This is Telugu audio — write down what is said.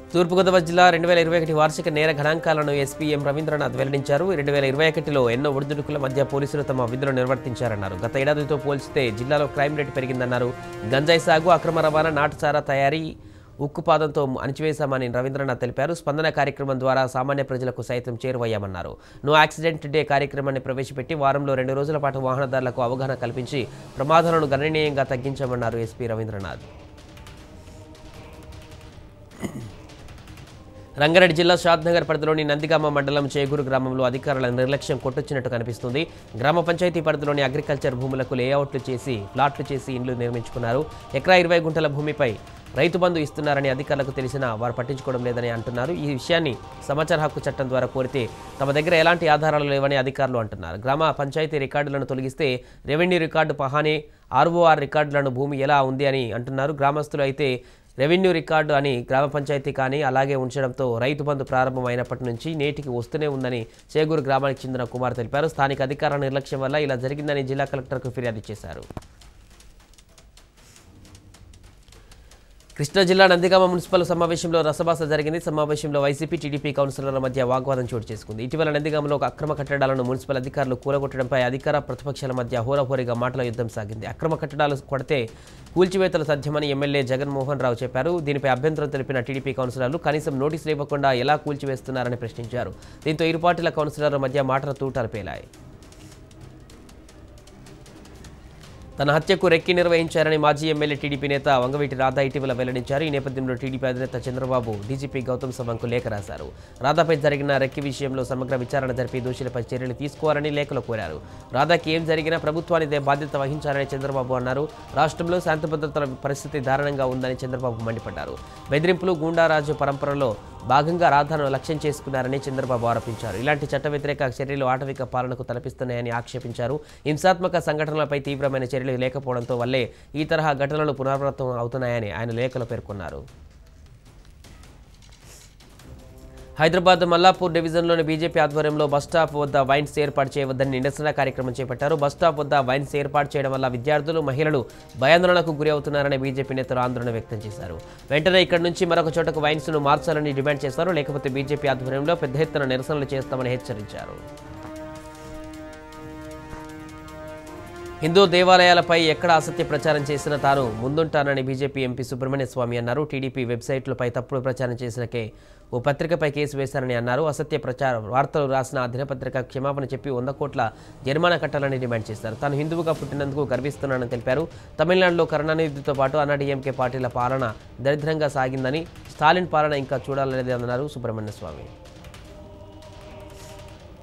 తూర్పుగోదావరి జిల్లా రెండు వేల ఇరవై ఒకటి వార్షిక నేర గణాంకాలను ఎస్పీ ఎం రవీంద్రనాథ్ వెల్లడించారు రెండు వేల ఇరవై ఒకటిలో ఎన్నో ఒడిదుడుకుల మధ్య పోలీసులు తమ విధులు నిర్వర్తించారన్నారు గత ఏడాదితో పోల్చితే జిల్లాలో క్రైమ్ రేటు పెరిగిందన్నారు గంజాయి సాగు అక్రమ రవాణా నాటుసారా తయారీ ఉక్కుపాదంతో అణిచివేశామని రవీంద్రనాథ్ తెలిపారు స్పందన కార్యక్రమం ద్వారా సామాన్య ప్రజలకు సైతం చేరువయ్యామన్నారు నో యాక్సిడెంట్ డే కార్యక్రమాన్ని ప్రవేశపెట్టి వారంలో రెండు రోజుల పాటు వాహనదారులకు అవగాహన కల్పించి ప్రమాదాలను గణనీయంగా తగ్గించామన్నారు ఎస్పీ రవీంద్రనాథ్ రంగారెడ్డి జిల్లా షాద్నగర్ పరిధిలోని నందిగామ మండలం చేగూరు గ్రామంలో అధికారుల నిర్లక్ష్యం కొట్టొచ్చినట్టు కనిపిస్తుంది గ్రామ పంచాయతీ పరిధిలోని అగ్రికల్చర్ భూములకు లేఅవుట్లు చేసి ప్లాట్లు చేసి ఇండ్లు నిర్మించుకున్నారు ఎకరా ఇరవై గుంటల భూమిపై రైతు బంధు ఇస్తున్నారని అధికారులకు తెలిసినా వారు పట్టించుకోవడం లేదని అంటున్నారు ఈ విషయాన్ని సమాచార హక్కు చట్టం ద్వారా కోరితే తమ దగ్గర ఎలాంటి ఆధారాలు లేవని అధికారులు అంటున్నారు గ్రామ పంచాయతీ రికార్డులను తొలగిస్తే రెవెన్యూ రికార్డు పహానే ఆర్ఓఆర్ రికార్డులను భూమి ఎలా ఉంది అని అంటున్నారు గ్రామస్తులు అయితే రెవెన్యూ రికార్డు అని గ్రామ పంచాయతీ కానీ అలాగే ఉంచడంతో రైతు బంధు ప్రారంభమైనప్పటి నుంచి నేటికి వస్తూనే ఉందని చేగూరు గ్రామానికి చెందిన కుమార్ తెలిపారు స్థానిక అధికారుల నిర్లక్ష్యం వల్ల ఇలా జరిగిందని జిల్లా కలెక్టర్కు ఫిర్యాదు చేశారు కృష్ణా జిల్లా నందిగామ మున్సిపల్ సమావేశంలో రసభాస జరిగింది సమావేశంలో వైసీపీ టీడీపీ కౌన్సిలర్ల మధ్య వాగ్వాదం చోటు చేసుకుంది ఇటీవల నందిగామలో ఒక అక్రమ కట్టడాలను మున్సిపల్ అధికారులు కూలగొట్టడంపై అధికార ప్రతిపక్షాల మధ్య హోరాహోరీగా మాటల యుద్ధం సాగింది అక్రమ కట్టడాలు కొడితే కూల్చివేతలు సాధ్యమని ఎమ్మెల్యే జగన్మోహన్ రావు చెప్పారు దీనిపై అభ్యంతరం తెలిపిన టీడీపీ కౌన్సిలర్లు కనీసం నోటీసులు ఇవ్వకుండా ఎలా కూల్చివేస్తున్నారని ప్రశ్నించారు దీంతో ఇరు పార్టీల కౌన్సిలర్ల మధ్య మాటల తూటాలు పేలాయి తన హత్యకు రెక్కి నిర్వహించారని మాజీ ఎమ్మెల్యే టీడీపీ నేత వంగవీటి రాధా ఇటీవల వెల్లడించారు ఈ నేపథ్యంలో టీడీపీ అధినేత చంద్రబాబు డీజీపీ గౌతమ్ సవంకు లేఖ రాశారు రాధాపై జరిగిన రెక్కి విషయంలో సమగ్ర విచారణ జరిపి దోషులపై చర్యలు తీసుకోవాలని లేఖలో కోరారు రాధాకి ఏం జరిగినా ప్రభుత్వానిదే బాధ్యత వహించాలని చంద్రబాబు అన్నారు రాష్ట్రంలో శాంతి భద్రతల పరిస్థితి దారుణంగా ఉందని చంద్రబాబు మండిపడ్డారు బెదిరింపులు గూండారాజు పరంపరలో భాగంగా రాధాను లక్ష్యం చేసుకున్నారని చంద్రబాబు ఆరోపించారు ఇలాంటి చట్ట వ్యతిరేక చర్యలు ఆటవిక పాలనకు తలపిస్తున్నాయని ఆక్షేపించారు హింసాత్మక సంఘటనలపై తీవ్రమైన చర్యలు లేకపోవడంతో వల్లే ఈ తరహా ఘటనలు పునరావృతం అవుతున్నాయని ఆయన లేఖలో పేర్కొన్నారు హైదరాబాద్ మల్లాపూర్ డివిజన్లోని బీజేపీ ఆధ్వర్యంలో బస్టాప్ వద్ద వైన్స్ ఏర్పాటు చేయవద్దని నిరసన కార్యక్రమం చేపట్టారు బస్టాప్ వద్ద వైన్స్ ఏర్పాటు చేయడం వల్ల విద్యార్థులు మహిళలు భయాందోళనకు గురి అవుతున్నారని బీజేపీ నేతలు ఆందోళన వ్యక్తం చేశారు వెంటనే ఇక్కడి నుంచి మరొక చోటకు వైన్స్ను మార్చాలని డిమాండ్ చేశారు లేకపోతే బీజేపీ ఆధ్వర్యంలో పెద్ద ఎత్తున నిరసనలు చేస్తామని హెచ్చరించారు హిందూ దేవాలయాలపై ఎక్కడ అసత్య ప్రచారం చేసినా తాను ముందుంటానని బీజేపీ ఎంపీ సుబ్రహ్మణ్య స్వామి అన్నారు టీడీపీ వెబ్సైట్లపై తప్పుడు ప్రచారం చేసినకే ఓ పత్రికపై కేసు వేశారని అన్నారు అసత్య ప్రచార వార్తలు రాసిన ఆ దినపత్రిక క్షమాపణ చెప్పి వంద కోట్ల జరిమానా కట్టాలని డిమాండ్ చేశారు తాను హిందువుగా పుట్టినందుకు గర్విస్తున్నానని తెలిపారు తమిళనాడులో కరుణానిధితో పాటు అన్నాడీఎంకే పార్టీల పాలన దరిద్రంగా సాగిందని స్టాలిన్ పాలన ఇంకా చూడాలనేది అన్నారు సుబ్రహ్మణ్య స్వామి